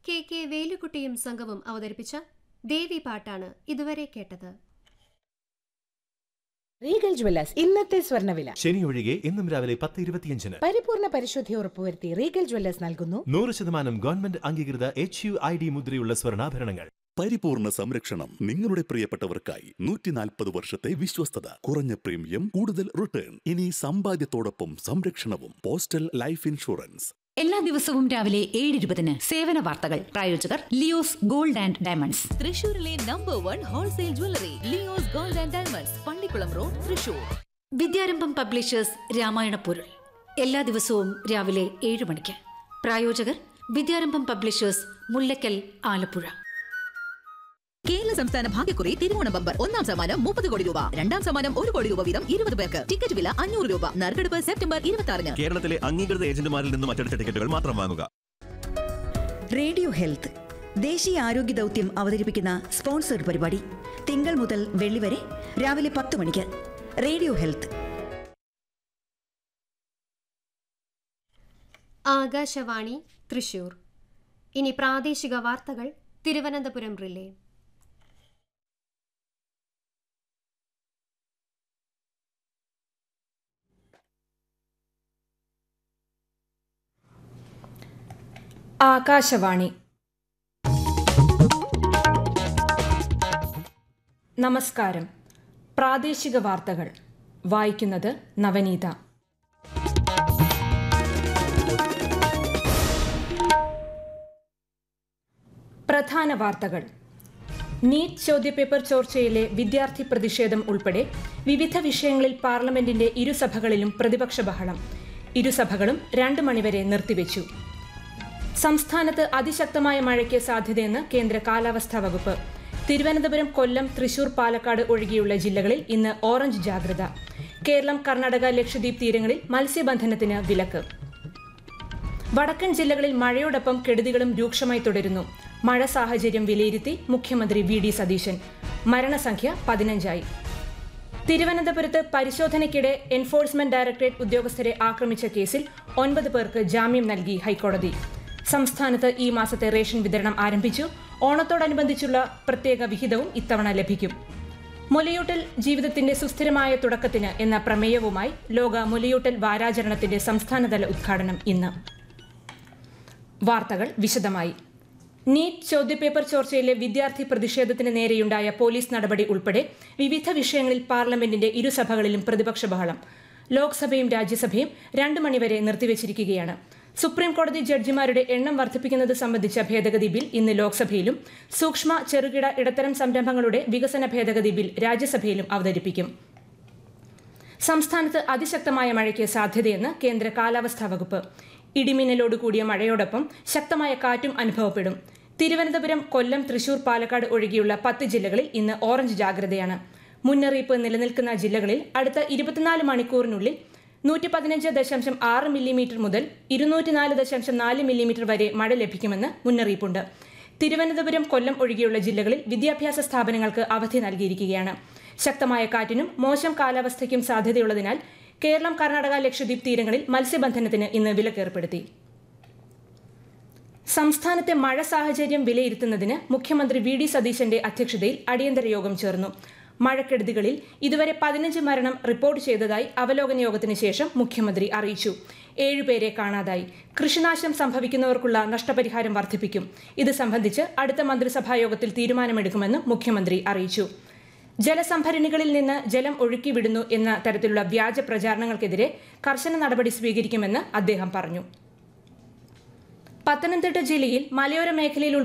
K K വേലുക്കുട്ടിയും സംഘവും അവതരിപ്പിച്ച ദേവി പാട്ടാണ് ഇതുവരെ കേട്ടത് റീഗൽ ജ്വല്ലേഴ്സ് ഇന്നത്തെ സ്വർണ്ണവില ശനി ഒഴികെ ഇന്നും രാവിലെ പത്ത് ഇരുപത്തിയഞ്ചിന് പരിപൂർണ പരിശുദ്ധി ഉറപ്പുവരുത്തി റീഗൽ ജ്വല്ലേഴ്സ് നൽകുന്നു നൂറ് ശതമാനം ഗവൺമെന്റ് അംഗീകൃത എച്ച് യു ഐ ഡി മുദ്രയുള്ള സ്വർണ്ണാഭരണങ്ങൾ പരിപൂർണ സംരക്ഷണം നിങ്ങളുടെ പ്രിയപ്പെട്ടവർക്കായി നൂറ്റി നാൽപ്പത് വർഷത്തെ വിശ്വസ്തത കുറഞ്ഞ പ്രീമിയം കൂടുതൽ റിട്ടേൺ ഇനി സമ്പാദ്യത്തോടൊപ്പം സംരക്ഷണവും പോസ്റ്റൽ ലൈഫ് ഇൻഷുറൻസ് എല്ലാ ദിവസവും രാവിലെ ഏഴ് ഇരുപതിന് സേവന വാർത്തകൾ പ്രായോജകർ ലിയോസ് ഗോൾഡ് ആൻഡ് ഡയമണ്ട്സ് തൃശൂരിലെ number one wholesale jewellery Leo's gold and diamonds Pallikkulam road Thrissur Vidyarambham publishers Ramayana പൊരുൾ എല്ലാ ദിവസവും രാവിലെ ഏഴ് മണിക്ക് പ്രായോജകർ വിദ്യാരംഭം പബ്ലിഷേഴ്സ് മുല്ലക്കൽ ആലപ്പുഴ കേരള സംസ്ഥാന ഭാഗ്യക്കുറി തിരുവോണ ബമ്പർ ഒന്നാം സമ്മാനം മുപ്പത് കോടി രൂപ രണ്ടാം സമ്മാനം ഒരു കോടി രൂപ വീതം ഇരുപത് പേർക്ക് ടിക്കറ്റ് വില അഞ്ഞൂറ് രൂപ നറുക്കെടുപ്പ് സെപ്റ്റംബർ ഇരുപത്തി ആറിന് കേരളത്തിലെ അംഗീകൃത ഏജന്റുമാരിൽ നിന്നും അച്ചടിച്ച ടിക്കറ്റുകൾ മാത്രം വാങ്ങുക റേഡിയോ ഹെൽത്ത് ദേശീയ ആരോഗ്യ ദൗത്യം അവതരിപ്പിക്കുന്ന സ്പോൺസർഡ് പരിപാടി തിങ്കൾ മുതൽ വെള്ളി വരെ രാവിലെ പത്ത് മണിക്ക് റേഡിയോ ഹെൽത്ത് ആകാശവാണി തൃശൂർ ഇനി പ്രാദേശിക വാർത്തകൾ തിരുവനന്തപുരം റിലേ ആകാശവാണി നമസ്കാരം പ്രാദേശിക വാർത്തകൾ വായിക്കുന്നത് നവനീത പ്രധാന വാർത്തകൾ നീറ്റ് ചോദ്യപേപ്പർ ചോർച്ചയിലെ വിദ്യാർത്ഥി പ്രതിഷേധം ഉൾപ്പെടെ വിവിധ വിഷയങ്ങളിൽ പാർലമെന്റിന്റെ ഇരുസഭകളിലും പ്രതിപക്ഷ ബഹളം ഇരുസഭകളും രണ്ട് മണിവരെ നിർത്തിവെച്ചു സംസ്ഥാനത്ത് അതിശക്തമായ മഴയ്ക്ക് സാധ്യതയെന്ന് കേന്ദ്ര കാലാവസ്ഥാ വകുപ്പ് തിരുവനന്തപുരം കൊല്ലം തൃശൂർ പാലക്കാട് ഒഴികെയുള്ള ജില്ലകളിൽ ഇന്ന് ഓറഞ്ച് ജാഗ്രത കേരളം കർണാടക ലക്ഷദ്വീപ് തീരങ്ങളിൽ മത്സ്യബന്ധനത്തിന് വിലക്ക് വടക്കൻ ജില്ലകളിൽ മഴയോടൊപ്പം കെടുതികളും രൂക്ഷമായി തുടരുന്നു മഴ സാഹചര്യം വിലയിരുത്തി മുഖ്യമന്ത്രി വി ഡി സതീശൻ മരണസംഖ്യ പതിനഞ്ചായി തിരുവനന്തപുരത്ത് പരിശോധനയ്ക്കിടെ എൻഫോഴ്സ്മെന്റ് ഡയറക്ടറേറ്റ് ഉദ്യോഗസ്ഥരെ ആക്രമിച്ച കേസിൽ ഒൻപത് പേർക്ക് ജാമ്യം നൽകി ഹൈക്കോടതി സംസ്ഥാനത്ത് ഈ മാസത്തെ റേഷൻ വിതരണം ആരംഭിച്ചു ഓണത്തോടനുബന്ധിച്ചുള്ള പ്രത്യേക വിഹിതവും ഇത്തവണ ലഭിക്കും മുലയൂട്ടൽ ജീവിതത്തിന്റെ സുസ്ഥിരമായ തുടക്കത്തിന് എന്ന പ്രമേയവുമായി ലോക മുലയൂട്ടൽ വാരാചരണത്തിന്റെ സംസ്ഥാനതല ഉദ്ഘാടനം ഇന്ന് വാർത്തകൾ വിശദമായി നീറ്റ് ചോദ്യപേപ്പർ ചോർച്ചയിലെ വിദ്യാർത്ഥി പ്രതിഷേധത്തിന് നേരെയുണ്ടായ പോലീസ് നടപടി ഉൾപ്പെടെ വിവിധ വിഷയങ്ങളിൽ പാർലമെന്റിന്റെ ഇരുസഭകളിലും പ്രതിപക്ഷ ബഹളം ലോക്സഭയും രാജ്യസഭയും രണ്ട് മണിവരെ നിർത്തിവച്ചിരിക്കുകയാണ് സുപ്രീം കോടതി ജഡ്ജിമാരുടെ എണ്ണം വർദ്ധിപ്പിക്കുന്നത് സംബന്ധിച്ച ഭേദഗതി ബിൽ ഇന്ന് ലോക്സഭയിലും സൂക്ഷ്മ ചെറുകിട ഇടത്തരം സംരംഭങ്ങളുടെ വികസന ഭേദഗതി ബിൽ രാജ്യസഭയിലും അവതരിപ്പിക്കും സംസ്ഥാനത്ത് അതിശക്തമായ മഴയ്ക്ക് സാധ്യതയെന്ന് കേന്ദ്ര കാലാവസ്ഥാ വകുപ്പ് ഇടിമിന്നലോട് കൂടിയ മഴയോടൊപ്പം ശക്തമായ കാറ്റും അനുഭവപ്പെടും തിരുവനന്തപുരം കൊല്ലം തൃശൂർ പാലക്കാട് ഒഴികെയുള്ള പത്ത് ജില്ലകളിൽ ഇന്ന് ഓറഞ്ച് ജാഗ്രതയാണ് മുന്നറിയിപ്പ് നിലനിൽക്കുന്ന ജില്ലകളിൽ അടുത്ത ഇരുപത്തിനാല് മണിക്കൂറിനുള്ളിൽ നൂറ്റി പതിനഞ്ച് ദശാംശം ആറ് മില്ലിമീറ്റർ മുതൽ ഇരുന്നൂറ്റിനാല് ദശാംശം നാല് മില്ലിമീറ്റർ വരെ മഴ ലഭിക്കുമെന്ന് മുന്നറിയിപ്പുണ്ട് തിരുവനന്തപുരം കൊല്ലം ഒഴികെയുള്ള ജില്ലകളിൽ വിദ്യാഭ്യാസ സ്ഥാപനങ്ങൾക്ക് അവധി നൽകിയിരിക്കുകയാണ് ശക്തമായ കാറ്റിനും മോശം കാലാവസ്ഥയ്ക്കും സാധ്യതയുള്ളതിനാൽ കേരളം കർണാടക ലക്ഷദ്വീപ് തീരങ്ങളിൽ മത്സ്യബന്ധനത്തിന് ഇന്ന് വിലക്കേർപ്പെടുത്തി സംസ്ഥാനത്തെ മഴ സാഹചര്യം വിലയിരുത്തുന്നതിന് മുഖ്യമന്ത്രി വി ഡി സതീശന്റെ അധ്യക്ഷതയിൽ അടിയന്തര യോഗം ചേർന്നു മഴക്കെടുതികളിൽ ഇതുവരെ പതിനഞ്ച് മരണം റിപ്പോർട്ട് ചെയ്തതായി അവലോകന യോഗത്തിന് ശേഷം മുഖ്യമന്ത്രി അറിയിച്ചു ഏഴുപേരെ കാണാതായി കൃഷിനാശം സംഭവിക്കുന്നവർക്കുള്ള നഷ്ടപരിഹാരം വർദ്ധിപ്പിക്കും ഇത് സംബന്ധിച്ച് അടുത്ത മന്ത്രിസഭാ യോഗത്തിൽ തീരുമാനമെടുക്കുമെന്ന് മുഖ്യമന്ത്രി അറിയിച്ചു ജലസംഭരണികളിൽ നിന്ന് ജലം ഒഴുക്കിവിടുന്നു എന്ന തരത്തിലുള്ള വ്യാജ പ്രചാരണങ്ങൾക്കെതിരെ കർശന നടപടി സ്വീകരിക്കുമെന്ന് അദ്ദേഹം പറഞ്ഞു പത്തനംതിട്ട ജില്ലയിൽ മലയോര മേഖലയിൽ